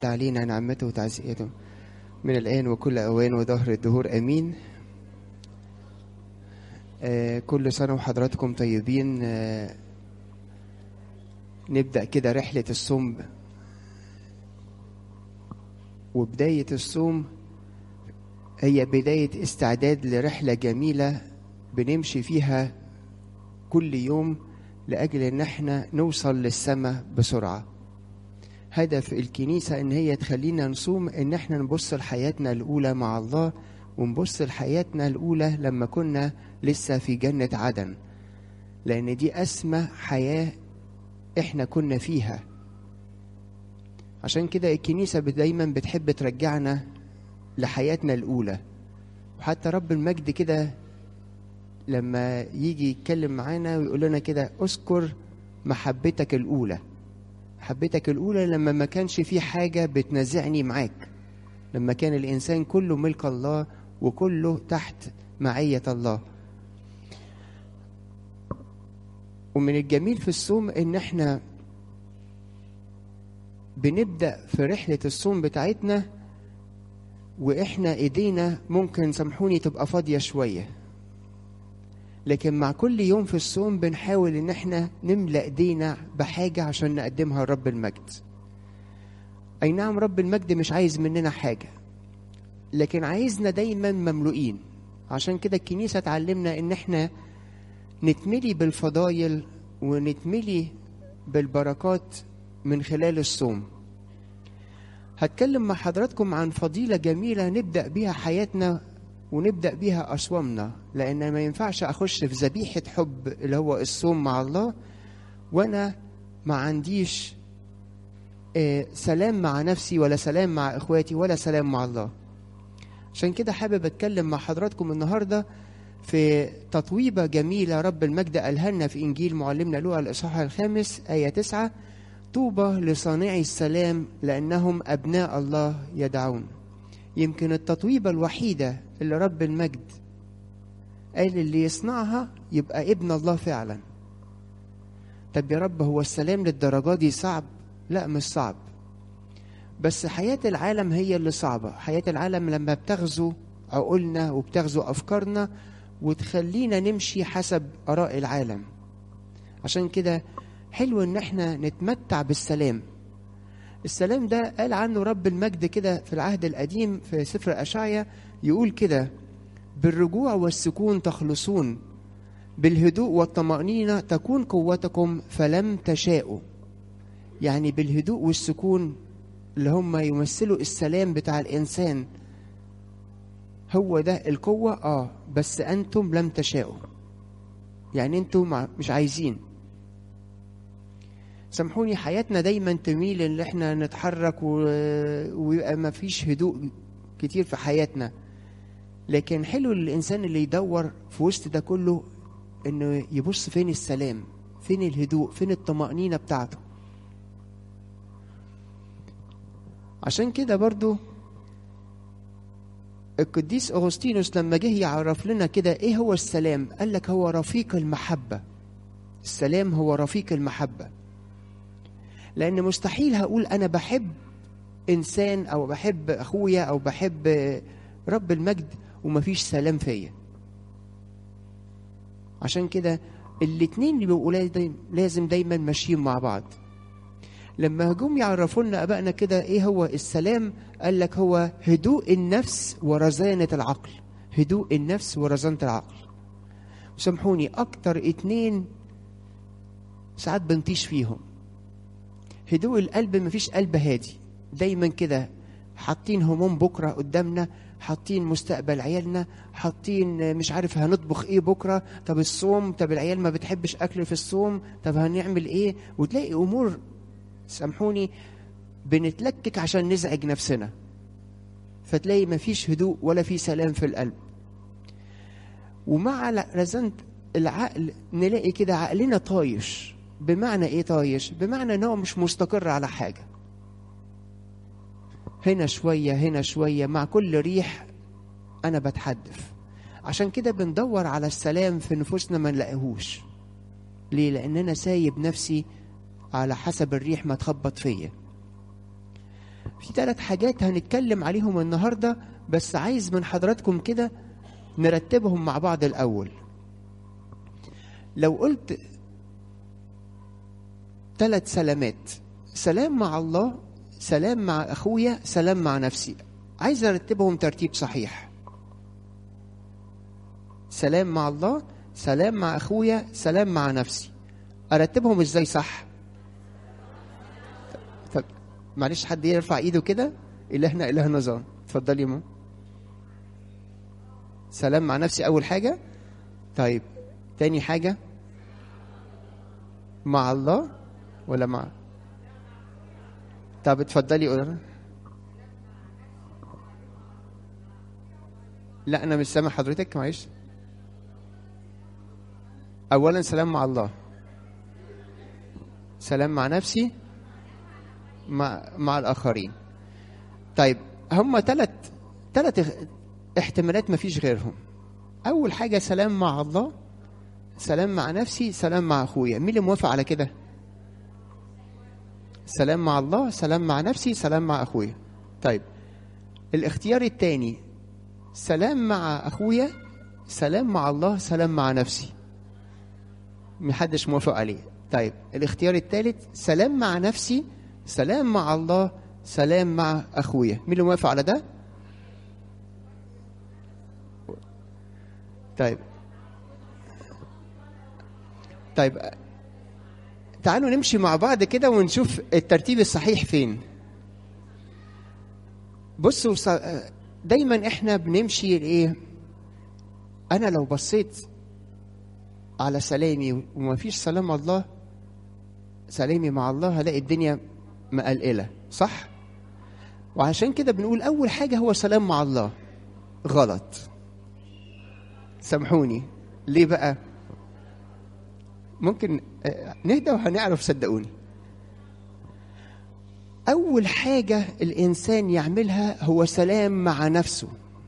علينا نعمته وتعزيته من الآن وكل أوان وظهر الدهور آمين آه كل سنة وحضراتكم طيبين آه نبدأ كده رحلة الصوم وبداية الصوم هي بداية استعداد لرحلة جميلة بنمشي فيها كل يوم لأجل إن احنا نوصل للسماء بسرعة هدف الكنيسة إن هي تخلينا نصوم إن احنا نبص لحياتنا الأولى مع الله ونبص لحياتنا الأولى لما كنا لسه في جنة عدن لأن دي أسمى حياة احنا كنا فيها عشان كده الكنيسة دايما بتحب ترجعنا لحياتنا الأولى وحتى رب المجد كده لما يجي يتكلم معانا ويقول لنا كده اذكر محبتك الأولى محبتك الأولى لما ما كانش في حاجة بتنازعني معاك لما كان الإنسان كله ملك الله وكله تحت معية الله ومن الجميل في الصوم إن إحنا بنبدأ في رحلة الصوم بتاعتنا وإحنا إيدينا ممكن سامحوني تبقى فاضية شوية لكن مع كل يوم في الصوم بنحاول ان احنا نملأ ايدينا بحاجة عشان نقدمها لرب المجد اي نعم رب المجد مش عايز مننا حاجة لكن عايزنا دايما مملوئين عشان كده الكنيسة تعلمنا ان احنا نتملي بالفضايل ونتملي بالبركات من خلال الصوم هتكلم مع حضراتكم عن فضيلة جميلة نبدأ بيها حياتنا ونبدأ بيها أصوامنا لأن ما ينفعش أخش في ذبيحة حب اللي هو الصوم مع الله وأنا ما عنديش آه سلام مع نفسي ولا سلام مع إخواتي ولا سلام مع الله عشان كده حابب أتكلم مع حضراتكم النهاردة في تطويبة جميلة رب المجد قالها لنا في إنجيل معلمنا لوقا الإصحاح الخامس آية تسعة طوبى لصانعي السلام لأنهم أبناء الله يدعون يمكن التطويبة الوحيدة اللي رب المجد قال اللي يصنعها يبقى ابن الله فعلا طب يا رب هو السلام للدرجة دي صعب لا مش صعب بس حياة العالم هي اللي صعبة حياة العالم لما بتغزو عقولنا وبتغزو أفكارنا وتخلينا نمشي حسب آراء العالم عشان كده حلو ان احنا نتمتع بالسلام السلام ده قال عنه رب المجد كده في العهد القديم في سفر أشعيا يقول كده بالرجوع والسكون تخلصون بالهدوء والطمأنينة تكون قوتكم فلم تشاءوا يعني بالهدوء والسكون اللي هم يمثلوا السلام بتاع الإنسان هو ده القوة آه بس أنتم لم تشاءوا يعني أنتم مش عايزين سامحوني حياتنا دايما تميل ان احنا نتحرك و... ويبقى ما فيش هدوء كتير في حياتنا لكن حلو الانسان اللي يدور في وسط ده كله انه يبص فين السلام فين الهدوء فين الطمأنينة بتاعته عشان كده برضو القديس أغسطينوس لما جه يعرف لنا كده ايه هو السلام قال لك هو رفيق المحبة السلام هو رفيق المحبه لان مستحيل هقول انا بحب انسان او بحب اخويا او بحب رب المجد ومفيش سلام فيا عشان كده الاتنين بيبقوا لازم دايما ماشيين مع بعض لما جم يعرفوا لنا ابائنا كده ايه هو السلام قال لك هو هدوء النفس ورزانه العقل هدوء النفس ورزانه العقل سامحوني اكتر اتنين ساعات بنطيش فيهم هدوء القلب مفيش قلب هادي دايما كده حاطين هموم بكرة قدامنا حاطين مستقبل عيالنا حاطين مش عارف هنطبخ ايه بكرة طب الصوم طب العيال ما بتحبش اكل في الصوم طب هنعمل ايه وتلاقي امور سامحوني بنتلكك عشان نزعج نفسنا فتلاقي مفيش هدوء ولا في سلام في القلب ومع رزنة العقل نلاقي كده عقلنا طايش بمعنى ايه طايش بمعنى ان هو مش مستقر على حاجه هنا شويه هنا شويه مع كل ريح انا بتحدف عشان كده بندور على السلام في نفوسنا ما نلاقيهوش ليه لان انا سايب نفسي على حسب الريح ما تخبط فيا في ثلاث حاجات هنتكلم عليهم النهارده بس عايز من حضراتكم كده نرتبهم مع بعض الاول لو قلت ثلاث سلامات سلام مع الله سلام مع اخويا سلام مع نفسي عايز ارتبهم ترتيب صحيح سلام مع الله سلام مع اخويا سلام مع نفسي ارتبهم ازاي صح طب معلش حد يرفع ايده كده الهنا اله نظام اتفضلي يا ماما سلام مع نفسي اول حاجه طيب تاني حاجه مع الله ولا مع طب اتفضلي قول لا انا مش سامع حضرتك معلش اولا سلام مع الله سلام مع نفسي مع مع الاخرين طيب هم ثلاث ثلاث احتمالات ما فيش غيرهم اول حاجه سلام مع الله سلام مع نفسي سلام مع اخويا مين اللي موافق على كده سلام مع الله سلام مع نفسي سلام مع اخويا طيب الاختيار الثاني سلام مع اخويا سلام مع الله سلام مع نفسي محدش موافق عليه طيب الاختيار الثالث سلام مع نفسي سلام مع الله سلام مع اخويا مين اللي موافق على ده طيب طيب تعالوا نمشي مع بعض كده ونشوف الترتيب الصحيح فين بصوا دايما احنا بنمشي ايه انا لو بصيت على سلامي وما فيش سلام الله سلامي مع الله هلاقي الدنيا مقلقلة صح وعشان كده بنقول أول حاجة هو سلام مع الله غلط سامحوني ليه بقى ممكن نهدى وهنعرف صدقوني أول حاجة الإنسان يعملها هو سلام مع نفسه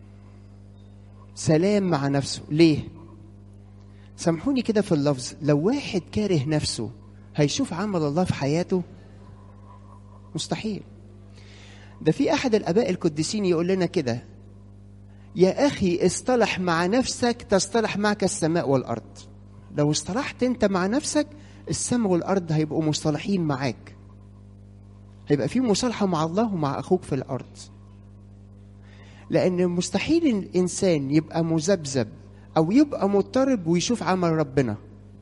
سلام مع نفسه ليه؟ سامحوني كده في اللفظ لو واحد كاره نفسه هيشوف عمل الله في حياته مستحيل ده في احد الاباء القديسين يقول لنا كده يا اخي اصطلح مع نفسك تصطلح معك السماء والارض لو اصطلحت انت مع نفسك السماء والارض هيبقوا مصطلحين معاك هيبقى في مصالحه مع الله ومع اخوك في الارض لان مستحيل الانسان يبقى مذبذب او يبقى مضطرب ويشوف عمل ربنا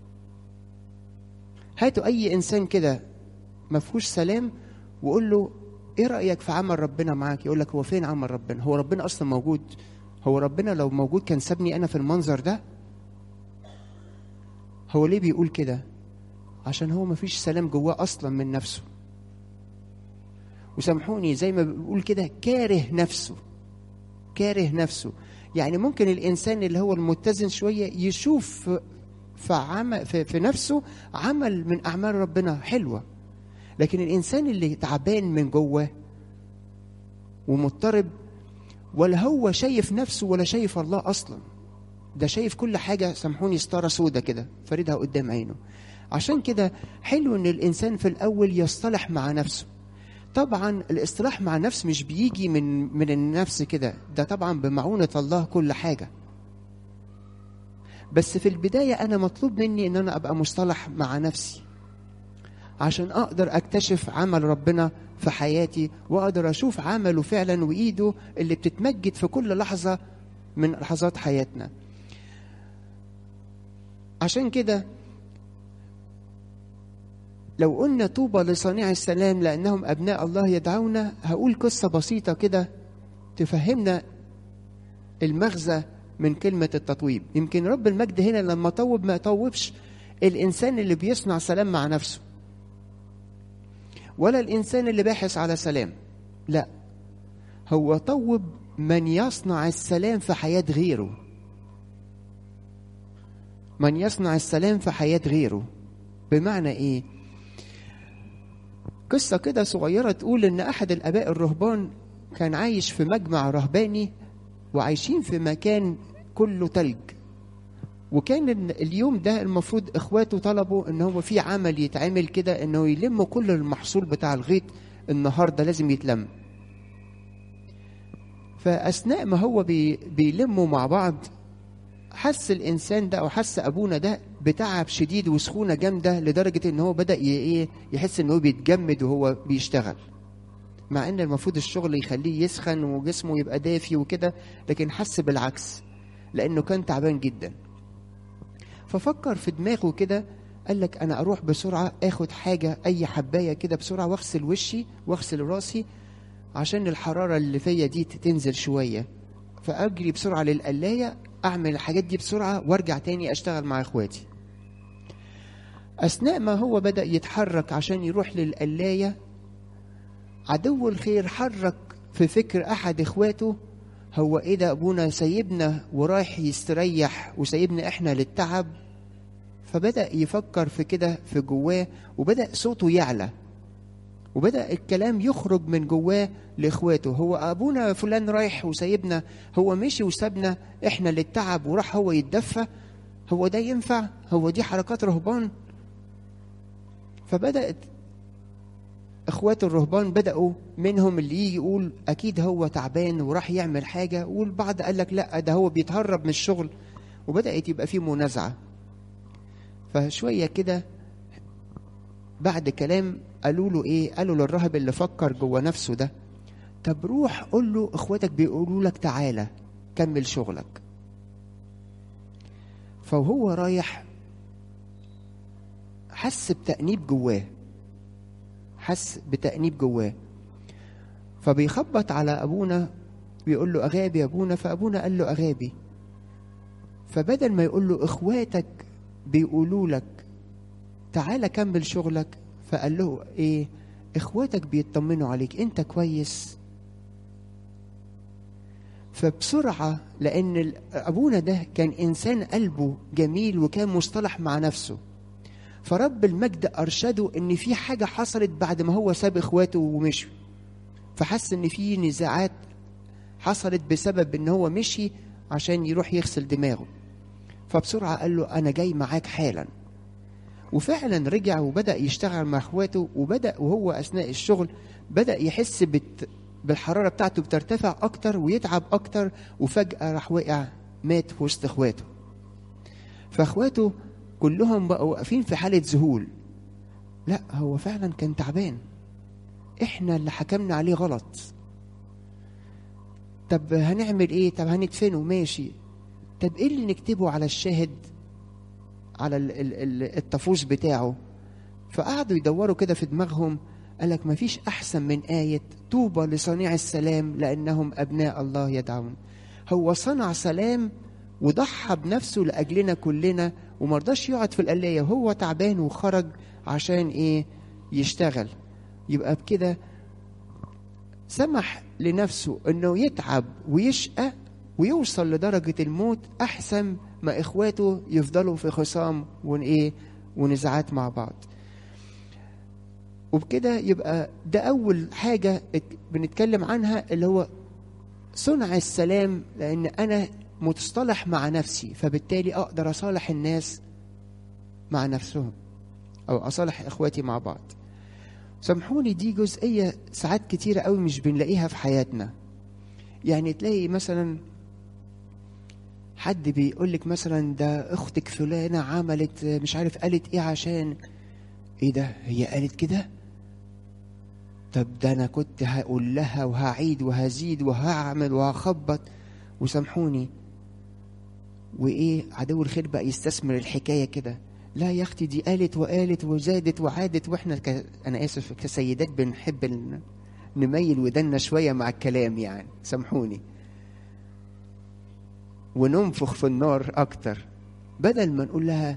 هاتوا اي انسان كده ما فيهوش سلام وقول له ايه رايك في عمل ربنا معاك يقول لك هو فين عمل ربنا هو ربنا اصلا موجود هو ربنا لو موجود كان سابني انا في المنظر ده هو ليه بيقول كده عشان هو ما فيش سلام جواه اصلا من نفسه وسامحوني زي ما بيقول كده كاره نفسه كاره نفسه يعني ممكن الانسان اللي هو المتزن شويه يشوف في, عمل في, في نفسه عمل من اعمال ربنا حلوه لكن الانسان اللي تعبان من جوه ومضطرب ولا هو شايف نفسه ولا شايف الله اصلا ده شايف كل حاجه سامحوني ستاره سودة كده فاردها قدام عينه عشان كده حلو ان الانسان في الاول يصطلح مع نفسه طبعا الاصطلاح مع النفس مش بيجي من من النفس كده ده طبعا بمعونه الله كل حاجه بس في البدايه انا مطلوب مني ان انا ابقى مصطلح مع نفسي عشان اقدر اكتشف عمل ربنا في حياتي واقدر اشوف عمله فعلا وايده اللي بتتمجد في كل لحظه من لحظات حياتنا عشان كده لو قلنا طوبى لصانع السلام لانهم ابناء الله يدعونا هقول قصه بسيطه كده تفهمنا المغزى من كلمه التطويب يمكن رب المجد هنا لما طوب ما طوبش الانسان اللي بيصنع سلام مع نفسه ولا الانسان اللي باحث على سلام لا هو طوب من يصنع السلام في حياه غيره من يصنع السلام في حياه غيره بمعنى ايه قصة كده صغيرة تقول إن أحد الآباء الرهبان كان عايش في مجمع رهباني وعايشين في مكان كله تلج وكان اليوم ده المفروض إخواته طلبوا إن هو في عمل يتعمل كده إنه يلم كل المحصول بتاع الغيط النهاردة لازم يتلم فاثناء ما هو بي بيلموا مع بعض حس الانسان ده او حس ابونا ده بتعب شديد وسخونه جامده لدرجه ان هو بدا ي- ايه يحس ان هو بيتجمد وهو بيشتغل مع ان المفروض الشغل يخليه يسخن وجسمه يبقى دافي وكده لكن حس بالعكس لانه كان تعبان جدا ففكر في دماغه كده قال لك انا اروح بسرعه اخد حاجه اي حبايه كده بسرعه واغسل وشي واغسل راسي عشان الحراره اللي فيا دي تنزل شويه فاجري بسرعه للقلايه اعمل الحاجات دي بسرعه وارجع تاني اشتغل مع اخواتي اثناء ما هو بدا يتحرك عشان يروح للقلايه عدو الخير حرك في فكر احد اخواته هو ايه ده ابونا سايبنا ورايح يستريح وسايبنا احنا للتعب فبدا يفكر في كده في جواه وبدا صوته يعلى وبدا الكلام يخرج من جواه لاخواته هو ابونا فلان رايح وسايبنا هو مشي وسابنا احنا للتعب وراح هو يتدفى هو ده ينفع هو دي حركات رهبان فبدات اخوات الرهبان بداوا منهم اللي يجي يقول اكيد هو تعبان وراح يعمل حاجه والبعض قال لك لا ده هو بيتهرب من الشغل وبدات يبقى في منازعه فشويه كده بعد كلام قالوا له ايه قالوا للراهب اللي فكر جوه نفسه ده طب روح قول له اخواتك بيقولوا لك تعالى كمل شغلك فهو رايح حس بتأنيب جواه حس بتأنيب جواه فبيخبط على أبونا بيقول له أغابي يا أبونا فأبونا قال له أغابي فبدل ما يقول له إخواتك بيقولوا لك تعالى كمل شغلك فقال له إيه إخواتك بيطمنوا عليك أنت كويس فبسرعة لأن أبونا ده كان إنسان قلبه جميل وكان مصطلح مع نفسه فرب المجد أرشده إن في حاجة حصلت بعد ما هو ساب إخواته ومشي فحس إن في نزاعات حصلت بسبب إن هو مشي عشان يروح يغسل دماغه فبسرعة قال له أنا جاي معاك حالا وفعلا رجع وبدأ يشتغل مع إخواته وبدأ وهو أثناء الشغل بدأ يحس بت بالحرارة بتاعته بترتفع أكتر ويتعب أكتر وفجأة راح وقع مات في وسط إخواته فإخواته كلهم بقوا واقفين في حالة ذهول لا هو فعلا كان تعبان احنا اللي حكمنا عليه غلط طب هنعمل ايه طب هندفنه ماشي طب ايه اللي نكتبه على الشاهد على ال- ال- ال- الطفوس بتاعه فقعدوا يدوروا كده في دماغهم قالك مفيش أحسن من آية طوبى لصانع السلام لأنهم أبناء الله يدعون هو صنع سلام وضحى بنفسه لأجلنا كلنا ومرضاش يقعد في القلاية وهو تعبان وخرج عشان إيه يشتغل يبقى بكده سمح لنفسه انه يتعب ويشقى ويوصل لدرجة الموت أحسن ما إخواته يفضلوا في خصام وإيه ونزاعات مع بعض وبكده يبقى ده أول حاجة ات- بنتكلم عنها اللي هو صنع السلام لأن أنا متصطلح مع نفسي فبالتالي أقدر أصالح الناس مع نفسهم أو أصالح إخواتي مع بعض سامحوني دي جزئية ساعات كتيرة قوي مش بنلاقيها في حياتنا يعني تلاقي مثلا حد بيقول لك مثلا ده اختك فلانة عملت مش عارف قالت ايه عشان ايه ده هي قالت كده طب ده انا كنت هقول لها وهعيد وهزيد وهعمل وهخبط وسامحوني وايه عدو الخير بقى يستثمر الحكايه كده لا يا اختي دي قالت وقالت وزادت وعادت واحنا ك... انا اسف كسيدات بنحب ال... نميل ودنا شويه مع الكلام يعني سامحوني وننفخ في النار اكتر بدل ما نقول لها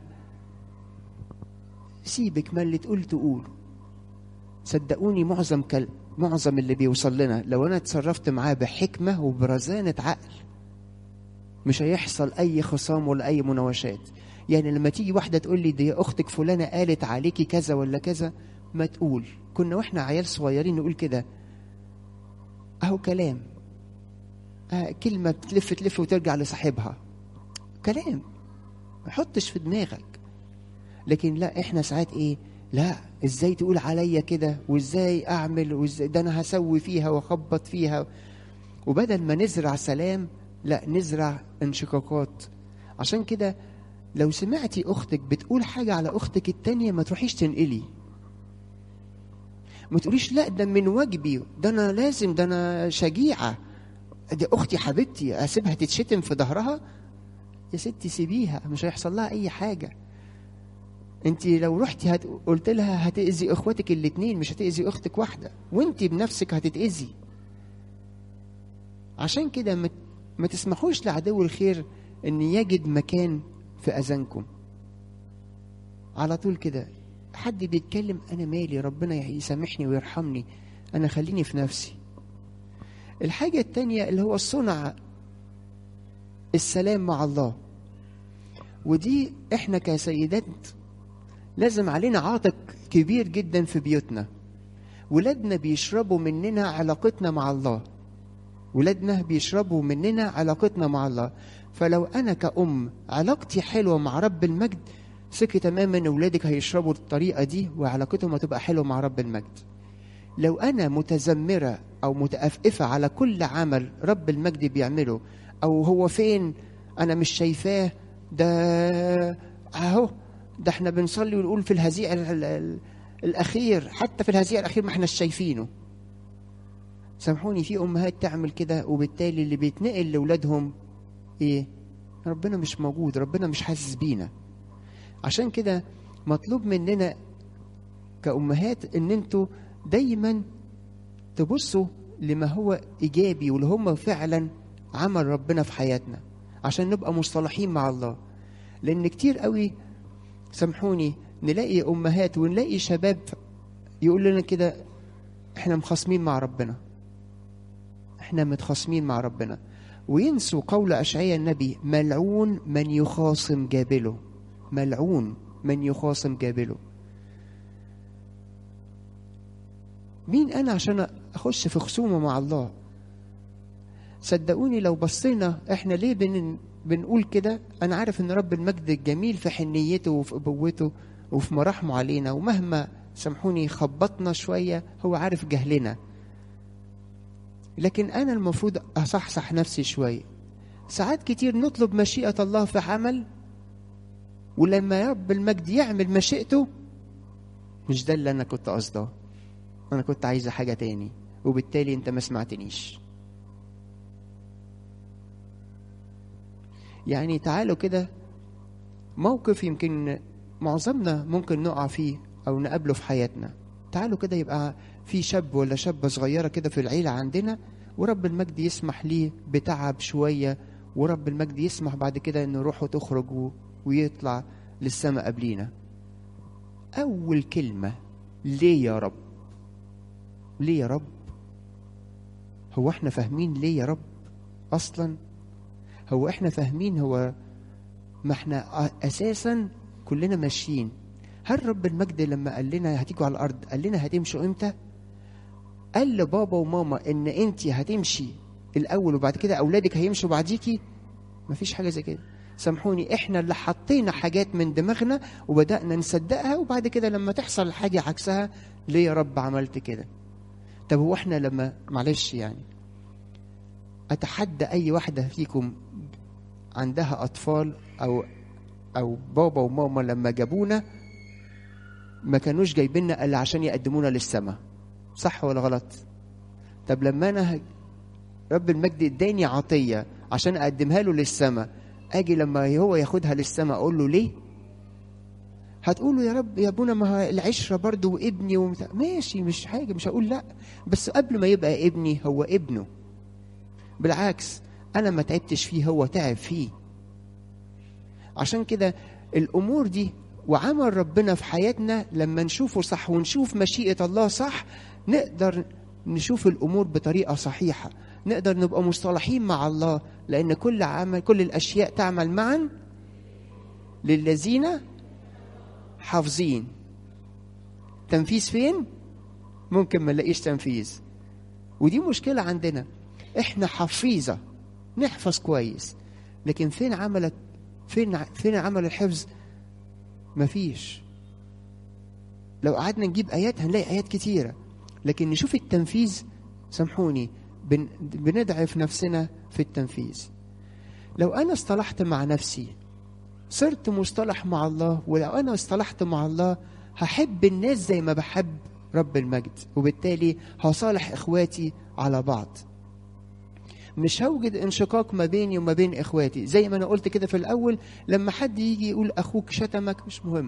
سيبك ما اللي تقول تقول صدقوني معظم كل... معظم اللي بيوصل لنا لو انا اتصرفت معاه بحكمه وبرزانه عقل مش هيحصل اي خصام ولا اي مناوشات يعني لما تيجي واحده تقول لي دي اختك فلانه قالت عليكي كذا ولا كذا ما تقول كنا واحنا عيال صغيرين نقول كده اهو كلام آه كلمه بتلف تلف وترجع لصاحبها كلام ما حطش في دماغك لكن لا احنا ساعات ايه لا ازاي تقول عليا كده وازاي اعمل وازاي ده انا هسوي فيها واخبط فيها وبدل ما نزرع سلام لا نزرع انشقاقات عشان كده لو سمعتي اختك بتقول حاجه على اختك التانية ما تروحيش تنقلي ما تقوليش لا ده من واجبي ده انا لازم ده انا شجيعه دي اختي حبيبتي اسيبها تتشتم في ظهرها يا ستي سيبيها مش هيحصل لها اي حاجه انت لو رحتي هت... قلت لها هتاذي اخواتك الاتنين مش هتاذي اختك واحده وانت بنفسك هتتاذي عشان كده ما... ما تسمحوش لعدو الخير ان يجد مكان في اذانكم على طول كده حد بيتكلم انا مالي ربنا يسامحني ويرحمني انا خليني في نفسي الحاجة التانية اللي هو الصنع السلام مع الله ودي احنا كسيدات لازم علينا عاتق كبير جدا في بيوتنا ولادنا بيشربوا مننا علاقتنا مع الله ولادنا بيشربوا مننا علاقتنا مع الله فلو انا كأم علاقتي حلوة مع رب المجد ثقي تماما اولادك هيشربوا الطريقة دي وعلاقتهم هتبقى حلوة مع رب المجد لو انا متذمره او متأفئفة على كل عمل رب المجد بيعمله او هو فين انا مش شايفاه ده اهو ده احنا بنصلي ونقول في الهزيع ال- ال- الاخير حتى في الهزيع الاخير ما احنا شايفينه سامحوني في امهات تعمل كده وبالتالي اللي بيتنقل لاولادهم ايه ربنا مش موجود ربنا مش حاسس بينا عشان كده مطلوب مننا كأمهات ان انتوا دايما تبصوا لما هو ايجابي واللي هم فعلا عمل ربنا في حياتنا عشان نبقى مصطلحين مع الله لان كتير قوي سامحوني نلاقي امهات ونلاقي شباب يقول لنا كده احنا مخاصمين مع ربنا احنا متخاصمين مع ربنا وينسوا قول اشعياء النبي ملعون من يخاصم جابله ملعون من يخاصم جابله مين انا عشان اخش في خصومه مع الله صدقوني لو بصينا احنا ليه بن بنقول كده انا عارف ان رب المجد الجميل في حنيته وفي ابوته وفي مراحمه علينا ومهما سامحوني خبطنا شويه هو عارف جهلنا لكن انا المفروض اصحصح نفسي شويه ساعات كتير نطلب مشيئه الله في عمل ولما رب المجد يعمل مشيئته مش ده اللي انا كنت قصده انا كنت عايزه حاجه تاني وبالتالي انت ما سمعتنيش يعني تعالوا كده موقف يمكن معظمنا ممكن نقع فيه او نقابله في حياتنا تعالوا كده يبقى في شاب ولا شابة صغيرة كده في العيلة عندنا ورب المجد يسمح ليه بتعب شوية ورب المجد يسمح بعد كده ان روحه تخرج و- ويطلع للسماء قبلينا اول كلمة ليه يا رب ليه يا رب هو احنا فاهمين ليه يا رب اصلا هو احنا فاهمين هو ما احنا اساسا كلنا ماشيين هل رب المجد لما قال لنا هتيجوا على الارض قال لنا هتمشوا امتى قال لبابا وماما ان انت هتمشي الاول وبعد كده اولادك هيمشوا بعديكي مفيش حاجه زي كده سامحوني احنا اللي حطينا حاجات من دماغنا وبدانا نصدقها وبعد كده لما تحصل حاجه عكسها ليه يا رب عملت كده طب هو احنا لما معلش يعني اتحدى اي واحده فيكم عندها اطفال او او بابا وماما لما جابونا ما كانوش جايبيننا الا عشان يقدمونا للسماء صح ولا غلط طب لما انا ه- رب المجد اداني عطيه عشان اقدمها له للسماء اجي لما هو ياخدها للسماء اقول له ليه هتقولوا يا رب يا ابونا ما هو العشره برضه وابني ومت... ماشي مش حاجه مش هقول لا بس قبل ما يبقى ابني هو ابنه بالعكس انا ما تعبتش فيه هو تعب فيه عشان كده الامور دي وعمل ربنا في حياتنا لما نشوفه صح ونشوف مشيئه الله صح نقدر نشوف الامور بطريقه صحيحه نقدر نبقى مصطلحين مع الله لان كل عمل كل الاشياء تعمل معا للذين حافظين تنفيذ فين ممكن ما نلاقيش تنفيذ ودي مشكله عندنا احنا حفيظه نحفظ كويس لكن فين عملك فين فين عمل الحفظ مفيش لو قعدنا نجيب ايات هنلاقي ايات كتيره لكن نشوف التنفيذ سامحوني بن بنضعف نفسنا في التنفيذ لو انا اصطلحت مع نفسي صرت مصطلح مع الله ولو انا اصطلحت مع الله هحب الناس زي ما بحب رب المجد وبالتالي هصالح اخواتي على بعض مش هوجد انشقاق ما بيني وما بين اخواتي زي ما انا قلت كده في الاول لما حد يجي يقول اخوك شتمك مش مهم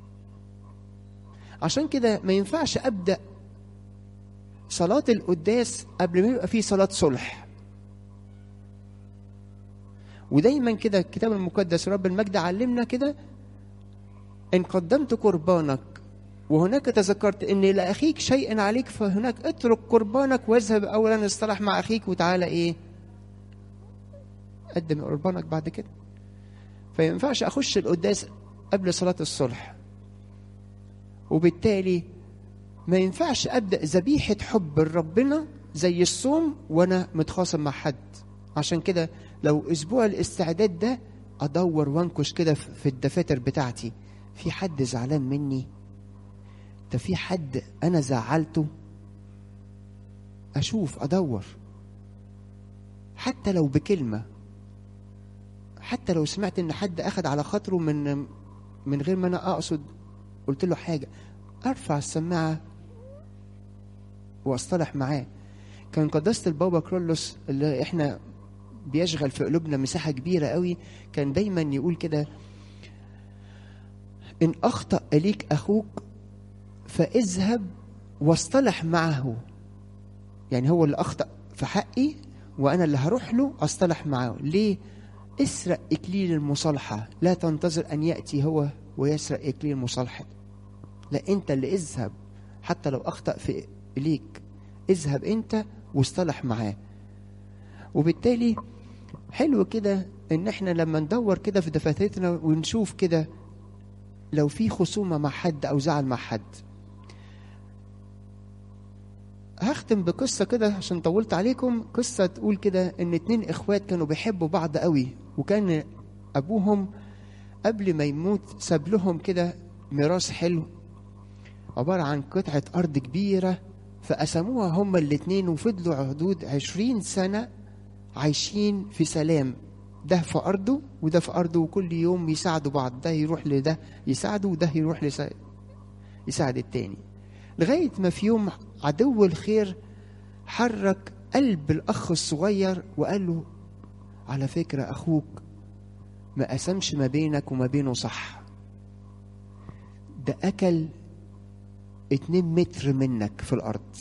عشان كده ما ينفعش ابدا صلاة القداس قبل ما يبقى فيه صلاة صلح ودايما كده الكتاب المقدس رب المجد علمنا كده ان قدمت قربانك وهناك تذكرت ان لاخيك شيء عليك فهناك اترك قربانك واذهب اولا اصطلح مع اخيك وتعالى ايه قدم قربانك بعد كده فينفعش اخش القداس قبل صلاة الصلح وبالتالي ما ينفعش ابدا ذبيحه حب لربنا زي الصوم وانا متخاصم مع حد عشان كده لو اسبوع الاستعداد ده ادور وانكش كده في الدفاتر بتاعتي في حد زعلان مني ده في حد انا زعلته اشوف ادور حتى لو بكلمه حتى لو سمعت ان حد اخد على خاطره من من غير ما انا اقصد قلت له حاجه ارفع السماعه واصطلح معاه كان قداسه البابا كرولوس اللي احنا بيشغل في قلوبنا مساحه كبيره قوي كان دايما يقول كده ان اخطا اليك اخوك فاذهب واصطلح معه يعني هو اللي اخطا في حقي وانا اللي هروح له اصطلح معه ليه اسرق اكليل المصالحه لا تنتظر ان ياتي هو ويسرق اكليل المصالحه لا انت اللي اذهب حتى لو اخطا في اليك اذهب انت واصطلح معاه وبالتالي حلو كده ان احنا لما ندور كده في دفاترنا ونشوف كده لو في خصومه مع حد او زعل مع حد هختم بقصة كده عشان طولت عليكم قصة تقول كده إن اتنين إخوات كانوا بيحبوا بعض قوي وكان أبوهم قبل ما يموت ساب لهم كده ميراث حلو عبارة عن قطعة أرض كبيرة فقسموها هما الاتنين وفضلوا حدود عشرين سنة عايشين في سلام ده في أرضه وده في أرضه وكل يوم يساعدوا بعض ده يروح لده يساعده وده يروح لسا... يساعد التاني لغاية ما في يوم عدو الخير حرك قلب الأخ الصغير وقال له على فكرة أخوك ما قسمش ما بينك وما بينه صح ده أكل اتنين متر منك في الأرض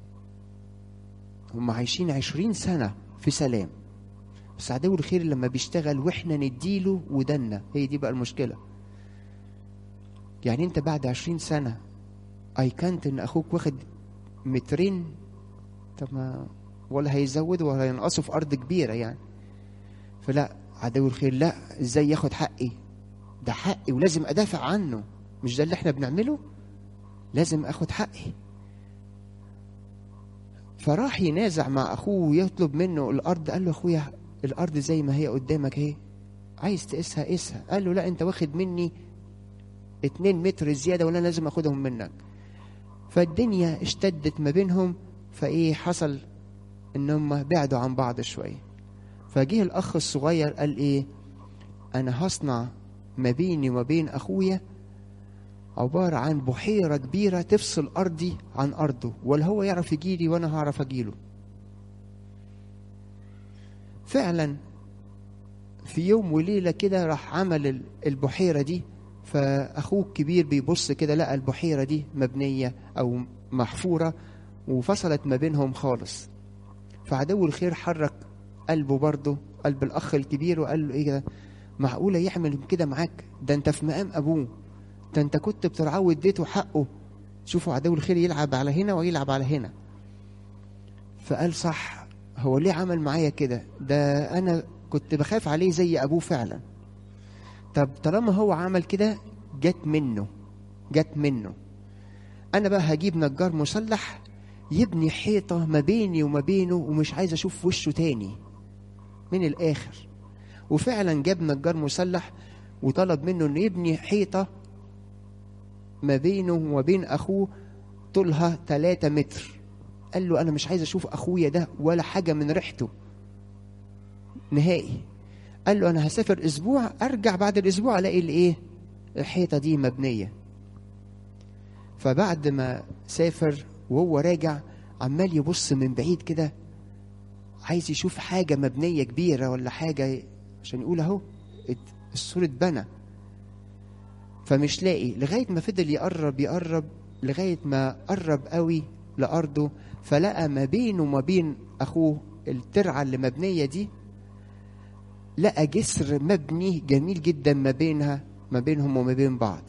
هم عايشين عشرين سنة في سلام بس عدو الخير لما بيشتغل واحنا نديله ودنا هي دي بقى المشكلة يعني انت بعد عشرين سنة ايقنت ان اخوك واخد مترين طب ما ولا هيزود ولا هينقصوا في ارض كبيرة يعني فلا عدو الخير لا ازاي ياخد حقي ده حقي ولازم ادافع عنه مش ده اللي احنا بنعمله لازم اخد حقي فراح ينازع مع اخوه ويطلب منه الارض قال له اخويا الارض زي ما هي قدامك اهي عايز تقيسها قيسها قال له لا انت واخد مني اتنين متر زياده وانا لازم اخدهم منك فالدنيا اشتدت ما بينهم فايه حصل ان هم بعدوا عن بعض شويه فجه الاخ الصغير قال ايه انا هصنع ما بيني وما بين اخويا عبارة عن بحيرة كبيرة تفصل أرضي عن أرضه ولا هو يعرف يجيلي وأنا هعرف أجيله فعلا في يوم وليلة كده راح عمل البحيرة دي فأخوه الكبير بيبص كده لقى البحيرة دي مبنية أو محفورة وفصلت ما بينهم خالص فعدو الخير حرك قلبه برضه قلب الأخ الكبير وقال له إيه كده معقولة يعمل كده معاك ده أنت في مقام أبوه ده أنت كنت بترعاه واديته حقه شوفوا عدو الخير يلعب على هنا ويلعب على هنا فقال صح هو ليه عمل معايا كده ده أنا كنت بخاف عليه زي أبوه فعلا طب طالما هو عمل كده جت منه جت منه انا بقى هجيب نجار مسلح يبني حيطة ما بيني وما بينه ومش عايز اشوف وشه تاني من الاخر وفعلا جاب نجار مسلح وطلب منه انه يبني حيطة ما بينه وما بين اخوه طولها 3 متر قال له انا مش عايز اشوف اخويا ده ولا حاجه من ريحته نهائي قال له انا هسافر اسبوع ارجع بعد الاسبوع الاقي الايه الحيطه دي مبنيه فبعد ما سافر وهو راجع عمال يبص من بعيد كده عايز يشوف حاجه مبنيه كبيره ولا حاجه عشان يقول اهو السور اتبنى فمش لاقي لغايه ما فضل يقرب يقرب لغايه ما قرب قوي لارضه فلقى ما بينه وما بين اخوه الترعه اللي مبنيه دي لقى جسر مبني جميل جدا ما بينها ما بينهم وما بين بعض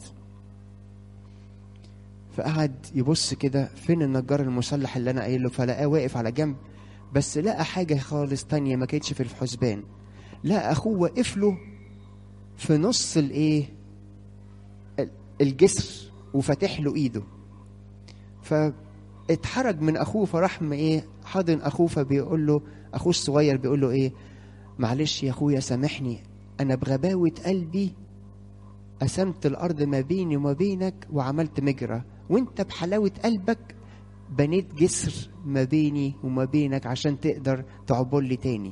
فقعد يبص كده فين النجار المسلح اللي انا قايله فلقاه واقف على جنب بس لقى حاجه خالص تانية ما كانتش في الحسبان لقى اخوه واقف له في نص الايه الجسر وفاتح له ايده فاتحرج من اخوه فراح ايه حاضن اخوه فبيقول له اخوه الصغير بيقول له ايه معلش يا اخويا سامحني انا بغباوه قلبي قسمت الارض ما بيني وما بينك وعملت مجرى وانت بحلاوه قلبك بنيت جسر ما بيني وما بينك عشان تقدر تعبر لي تاني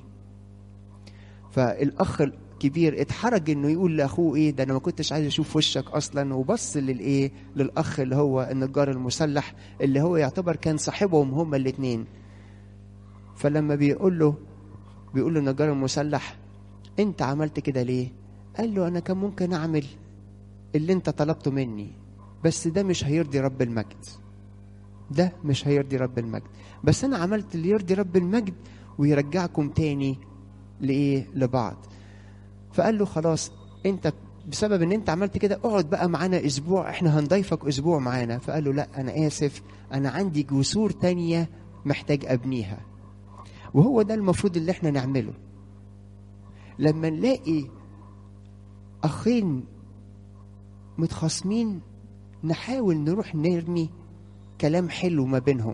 فالاخ الكبير اتحرج انه يقول لاخوه ايه ده انا ما كنتش عايز اشوف وشك اصلا وبص للايه للاخ اللي هو النجار المسلح اللي هو يعتبر كان صاحبهم هما الاثنين فلما بيقول له بيقول له النجار المسلح انت عملت كده ليه قال له انا كان ممكن اعمل اللي انت طلبته مني بس ده مش هيرضي رب المجد ده مش هيرضي رب المجد بس انا عملت اللي يرضي رب المجد ويرجعكم تاني لايه لبعض فقال له خلاص انت بسبب ان انت عملت كده اقعد بقى معانا اسبوع احنا هنضيفك اسبوع معانا فقال له لا انا اسف انا عندي جسور تانية محتاج ابنيها وهو ده المفروض اللي احنا نعمله لما نلاقي اخين متخاصمين نحاول نروح نرمي كلام حلو ما بينهم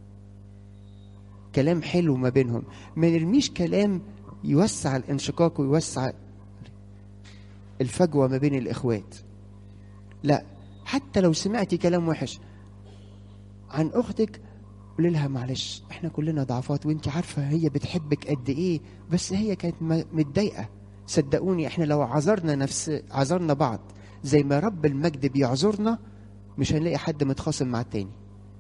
كلام حلو ما بينهم ما نرميش كلام يوسع الانشقاق ويوسع الفجوه ما بين الاخوات لا حتى لو سمعتي كلام وحش عن اختك قولي لها معلش احنا كلنا ضعفات وانت عارفه هي بتحبك قد ايه بس هي كانت متضايقه صدقوني احنا لو عذرنا نفس عذرنا بعض زي ما رب المجد بيعذرنا مش هنلاقي حد متخاصم مع التاني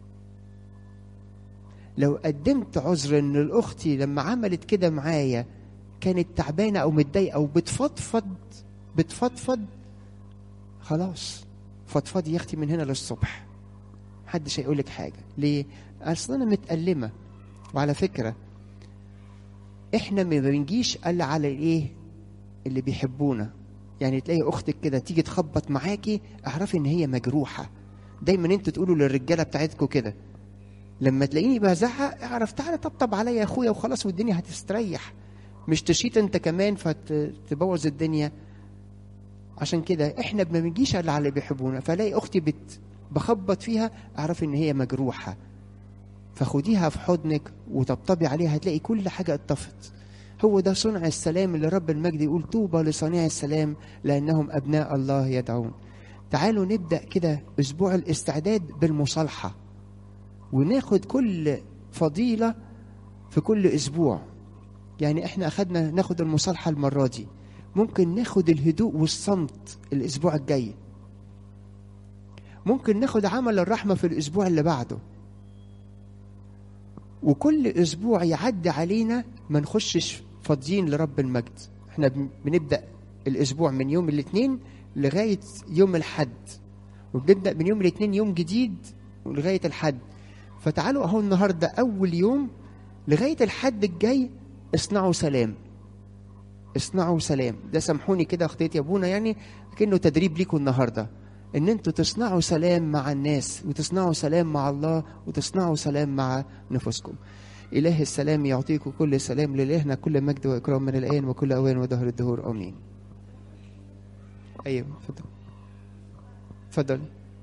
لو قدمت عذر ان الاختي لما عملت كده معايا كانت تعبانه او متضايقه او بتفضفض بتفضفض خلاص فضفضي يا اختي من هنا للصبح محدش هيقول لك حاجه ليه اصل انا متألمه وعلى فكره احنا ما بنجيش الا على ايه اللي بيحبونا يعني تلاقي اختك كده تيجي تخبط معاكي اعرفي ان هي مجروحه دايما انتوا تقولوا للرجاله بتاعتكم كده لما تلاقيني بزعق اعرف تعالى طبطب عليا يا اخويا وخلاص والدنيا هتستريح مش تشيط انت كمان فتبوظ الدنيا عشان كده احنا ما بنجيش الا على اللي بيحبونا فلاقي اختي بت بخبط فيها اعرف ان هي مجروحه فخديها في حضنك وطبطبي عليها هتلاقي كل حاجه اتطفت هو ده صنع السلام اللي رب المجد يقول طوبى لصانع السلام لانهم ابناء الله يدعون تعالوا نبدا كده اسبوع الاستعداد بالمصالحه وناخد كل فضيله في كل اسبوع يعني احنا اخدنا ناخد المصالحه المره دي ممكن ناخد الهدوء والصمت الاسبوع الجاي ممكن ناخد عمل الرحمه في الاسبوع اللي بعده وكل اسبوع يعدي علينا ما نخشش فاضيين لرب المجد احنا بنبدا الاسبوع من يوم الاثنين لغايه يوم الحد وبنبدا من يوم الاثنين يوم جديد لغايه الحد فتعالوا اهو النهارده اول يوم لغايه الحد الجاي اصنعوا سلام اصنعوا سلام ده سامحوني كده اختيتي يا ابونا يعني كانه تدريب ليكم النهارده ان انتوا تصنعوا سلام مع الناس وتصنعوا سلام مع الله وتصنعوا سلام مع نفوسكم إله السلام يعطيكم كل سلام لإلهنا كل مجد وإكرام من الآن وكل أوان ودهر الدهور آمين أيوة اتفضل اتفضل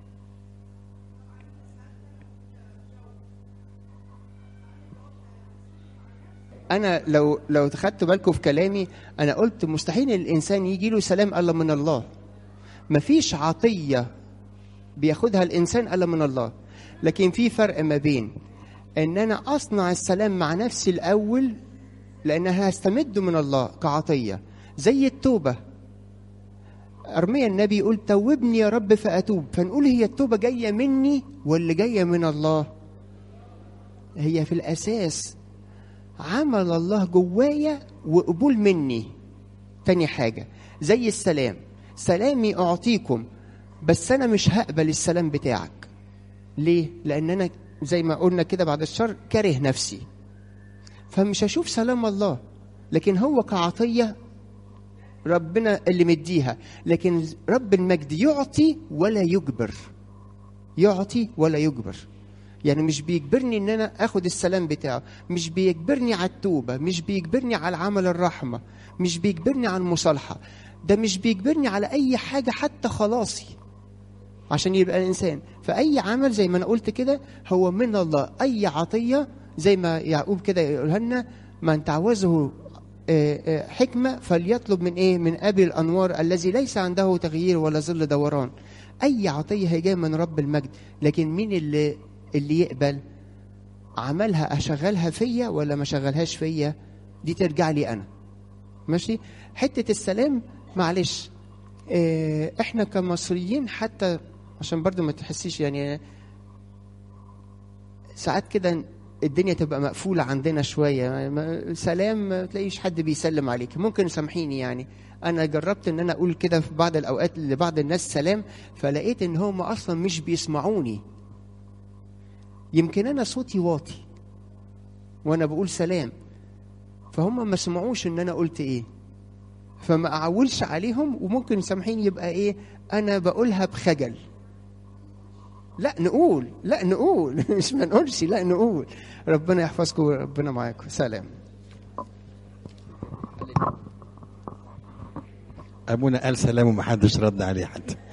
أنا لو لو خدتوا بالكم في كلامي أنا قلت مستحيل الإنسان يجي له سلام إلا من الله مفيش عطية بياخدها الإنسان إلا من الله لكن في فرق ما بين ان انا اصنع السلام مع نفسي الاول لان هستمده من الله كعطيه زي التوبه ارميا النبي يقول توبني يا رب فاتوب فنقول هي التوبه جايه مني ولا جايه من الله هي في الاساس عمل الله جوايا وقبول مني تاني حاجه زي السلام سلامي اعطيكم بس انا مش هقبل السلام بتاعك ليه لان انا زي ما قلنا كده بعد الشر كاره نفسي فمش هشوف سلام الله لكن هو كعطيه ربنا اللي مديها لكن رب المجد يعطي ولا يجبر يعطي ولا يجبر يعني مش بيجبرني ان انا اخد السلام بتاعه مش بيجبرني على التوبه مش بيجبرني على عمل الرحمه مش بيجبرني على المصالحه ده مش بيجبرني على اي حاجه حتى خلاصي عشان يبقى الانسان فاي عمل زي ما انا قلت كده هو من الله اي عطيه زي ما يعقوب كده يقولها لنا من تعوزه حكمة فليطلب من إيه؟ من أبي الأنوار الذي ليس عنده تغيير ولا ظل دوران. أي عطية هي جاية من رب المجد، لكن مين اللي اللي يقبل؟ عملها أشغلها فيا ولا ما شغلهاش فيا؟ دي ترجع لي أنا. ماشي؟ حتة السلام معلش إحنا كمصريين حتى عشان برضو ما تحسيش يعني ساعات كده الدنيا تبقى مقفولة عندنا شوية سلام ما تلاقيش حد بيسلم عليك ممكن سامحيني يعني أنا جربت إن أنا أقول كده في بعض الأوقات لبعض الناس سلام فلقيت إن هم أصلا مش بيسمعوني يمكن أنا صوتي واطي وأنا بقول سلام فهم ما سمعوش إن أنا قلت إيه فما أعولش عليهم وممكن سامحيني يبقى إيه أنا بقولها بخجل لا نقول لا نقول مش ما نقولش لا نقول ربنا يحفظكم وربنا معاكم سلام ابونا قال سلام ومحدش رد عليه حتى